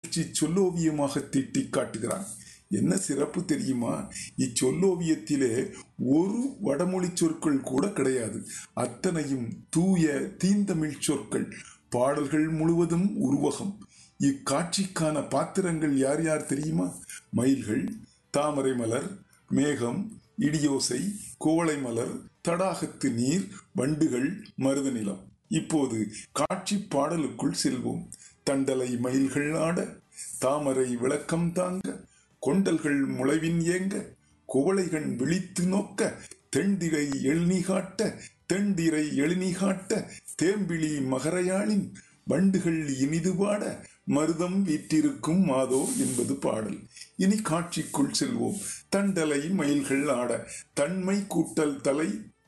நிகழ்ச்சி சொல்லோவியமாக தீட்டி காட்டுகிறான் என்ன சிறப்பு தெரியுமா இச்சொல்லோவியத்திலே ஒரு வடமொழி சொற்கள் கூட கிடையாது அத்தனையும் தூய தீந்தமிழ் சொற்கள் பாடல்கள் முழுவதும் உருவகம் இக்காட்சிக்கான பாத்திரங்கள் யார் யார் தெரியுமா மயில்கள் தாமரை மலர் மேகம் இடியோசை கோவளை மலர் தடாகத்து நீர் வண்டுகள் மருத நிலம் இப்போது காட்சி பாடலுக்குள் செல்வோம் தண்டலை மயில்கள் ஆட தாமரை விளக்கம் தாங்க கொண்டல்கள் முளைவின் ஏங்க குவளைகள் விழித்து நோக்க தெண்டிரை எழுநி காட்ட தெண்டிரை எழுநி காட்ட தேம்பிளி மகரையாளின் வண்டுகள் இனிது பாட மருதம் வீற்றிருக்கும் மாதோ என்பது பாடல் இனி காட்சிக்குள் செல்வோம் தண்டலை மயில்கள் ஆட தன்மை கூட்டல் தலை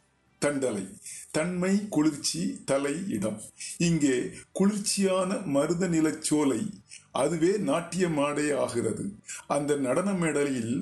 தண்டலை தன்மை குளிர்ச்சி தலை இடம் இங்கே குளிர்ச்சியான மருத நிலச்சோலை அதுவே நாட்டிய மாடே ஆகிறது அந்த நடன மேடையில்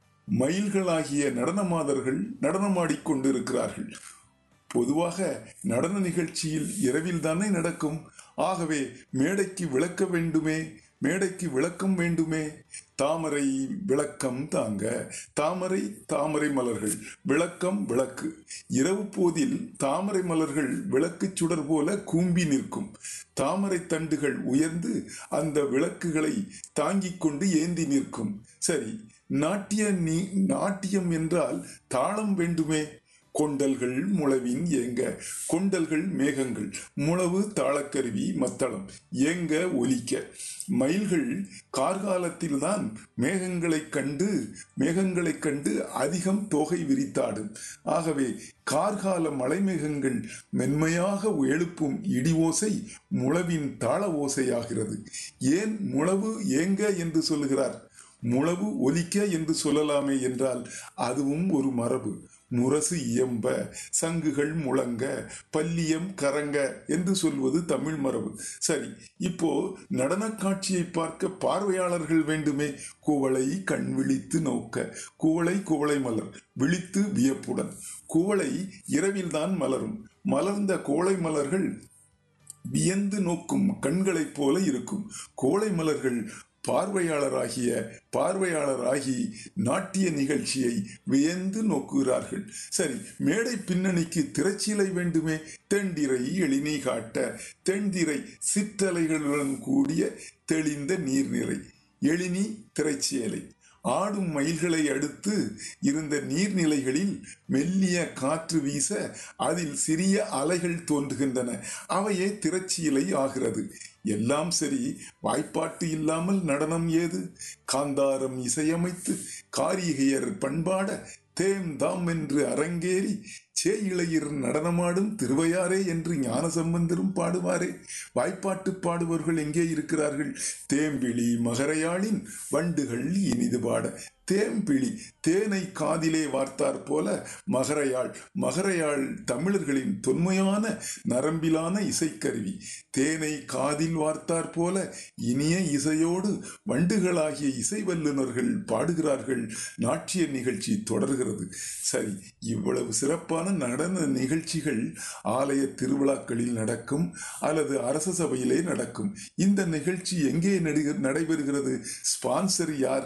மயில்களாகிய நடனமாதர்கள் நடனமாடிக்கொண்டிருக்கிறார்கள் பொதுவாக நடன நிகழ்ச்சியில் இரவில் தானே நடக்கும் ஆகவே மேடைக்கு விளக்க வேண்டுமே மேடைக்கு விளக்கம் வேண்டுமே தாமரை விளக்கம் தாங்க தாமரை தாமரை மலர்கள் விளக்கம் விளக்கு இரவு போதில் தாமரை மலர்கள் விளக்கு சுடர் போல கூம்பி நிற்கும் தாமரை தண்டுகள் உயர்ந்து அந்த விளக்குகளை தாங்கிக் கொண்டு ஏந்தி நிற்கும் சரி நாட்டிய நீ நாட்டியம் என்றால் தாளம் வேண்டுமே கொண்டல்கள் முளவின் ஏங்க கொண்டல்கள் மேகங்கள் முளவு தாளக்கருவி மத்தளம் ஏங்க ஒலிக்க மயில்கள் கார்காலத்தில்தான் மேகங்களைக் கண்டு மேகங்களைக் கண்டு அதிகம் தொகை விரித்தாடும் ஆகவே கார்கால மலைமேகங்கள் மென்மையாக எழுப்பும் இடி ஓசை முளவின் தாள ஓசையாகிறது ஏன் முளவு ஏங்க என்று சொல்லுகிறார் முளவு ஒலிக்க என்று சொல்லலாமே என்றால் அதுவும் ஒரு மரபு முரசு இயம்ப சங்குகள் முழங்க பல்லியம் கரங்க என்று சொல்வது தமிழ் மரபு சரி இப்போ நடன காட்சியை பார்க்க பார்வையாளர்கள் வேண்டுமே குவளை கண் விழித்து நோக்க குவளை குவளை மலர் விழித்து வியப்புடன் குவளை இரவில்தான் மலரும் மலர்ந்த கோளை மலர்கள் வியந்து நோக்கும் கண்களைப் போல இருக்கும் கோளை மலர்கள் பார்வையாளராகிய பார்வையாளராகி நாட்டிய நிகழ்ச்சியை வியந்து நோக்குகிறார்கள் சரி மேடை பின்னணிக்கு திரைச்சீலை வேண்டுமே தெண்டிரை எளினி காட்ட தென்திரை சிற்றலைகளுடன் கூடிய தெளிந்த நீர்நிறை எளினி திரைச்சீலை ஆடும் மயில்களை அடுத்து இருந்த நீர்நிலைகளில் மெல்லிய காற்று வீச அதில் சிறிய அலைகள் தோன்றுகின்றன அவையே திரச்சியலை ஆகிறது எல்லாம் சரி வாய்ப்பாட்டு இல்லாமல் நடனம் ஏது காந்தாரம் இசையமைத்து காரிகையர் பண்பாட தேம் தாம் என்று அரங்கேறி சேயிளையர் நடனமாடும் திருவையாரே என்று ஞான சம்பந்தரும் பாடுவாரே வாய்ப்பாட்டு பாடுபவர்கள் எங்கே இருக்கிறார்கள் தேம்பிளி மகரையாளின் வண்டுகள் இனிது பாட தேம்பிளி தேனை காதிலே வார்த்தார் போல மகரையாள் மகரையாள் தமிழர்களின் தொன்மையான நரம்பிலான இசைக்கருவி தேனை காதில் வார்த்தார் போல இனிய இசையோடு வண்டுகளாகிய இசை வல்லுநர்கள் பாடுகிறார்கள் நாட்டிய நிகழ்ச்சி தொடர்கிறது சரி இவ்வளவு சிறப்பான நடன நிகழ்ச்சிகள் ஆலய திருவிழாக்களில் நடக்கும் அல்லது அரச சபையிலே நடக்கும் இந்த நிகழ்ச்சி எங்கே நடைபெறுகிறது ஸ்பான்சர் யார்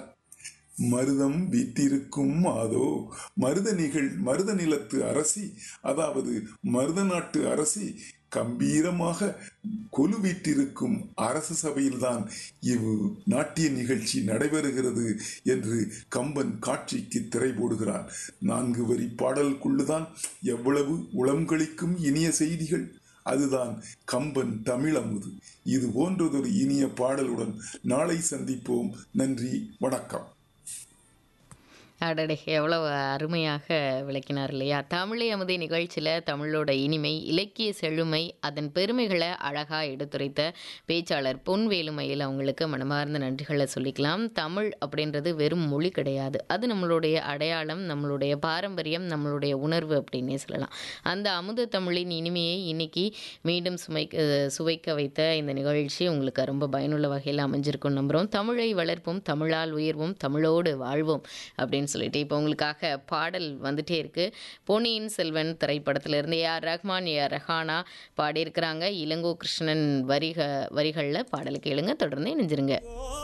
மருதம் வீட்டிருக்கும் மாதோ மருத நிகழ் மருத நிலத்து அரசி அதாவது மருத நாட்டு அரசி கம்பீரமாக கொலு வீட்டிருக்கும் அரச சபையில்தான் இவ் நாட்டிய நிகழ்ச்சி நடைபெறுகிறது என்று கம்பன் காட்சிக்கு திரை போடுகிறான் நான்கு வரி பாடலுக்குள்ளுதான் எவ்வளவு உளம்களிக்கும் இனிய செய்திகள் அதுதான் கம்பன் தமிழமுது இது போன்றதொரு இனிய பாடலுடன் நாளை சந்திப்போம் நன்றி வணக்கம் அடடே எவ்வளவு அருமையாக விளக்கினார் இல்லையா தமிழை அமுதை நிகழ்ச்சியில் தமிழோட இனிமை இலக்கிய செழுமை அதன் பெருமைகளை அழகாக எடுத்துரைத்த பேச்சாளர் பொன்வேலுமையில் அவங்களுக்கு மனமார்ந்த நன்றிகளை சொல்லிக்கலாம் தமிழ் அப்படின்றது வெறும் மொழி கிடையாது அது நம்மளுடைய அடையாளம் நம்மளுடைய பாரம்பரியம் நம்மளுடைய உணர்வு அப்படின்னே சொல்லலாம் அந்த அமுத தமிழின் இனிமையை இன்னைக்கு மீண்டும் சுமைக்க சுவைக்க வைத்த இந்த நிகழ்ச்சி உங்களுக்கு ரொம்ப பயனுள்ள வகையில் அமைஞ்சிருக்கும் நம்புகிறோம் தமிழை வளர்ப்போம் தமிழால் உயர்வோம் தமிழோடு வாழ்வோம் அப்படின்னு சொல்லிட்டு இப்போ உங்களுக்காக பாடல் வந்துட்டே இருக்கு பொன்னியின் செல்வன் திரைப்படத்திலிருந்து ஏஆர் ரஹ்மான் ஏஆர் ரஹானா பாடியிருக்கிறாங்க இளங்கோ கிருஷ்ணன் வரிக வரிகளில் பாடலுக்கு எழுங்க தொடர்ந்து இணைஞ்சிருங்க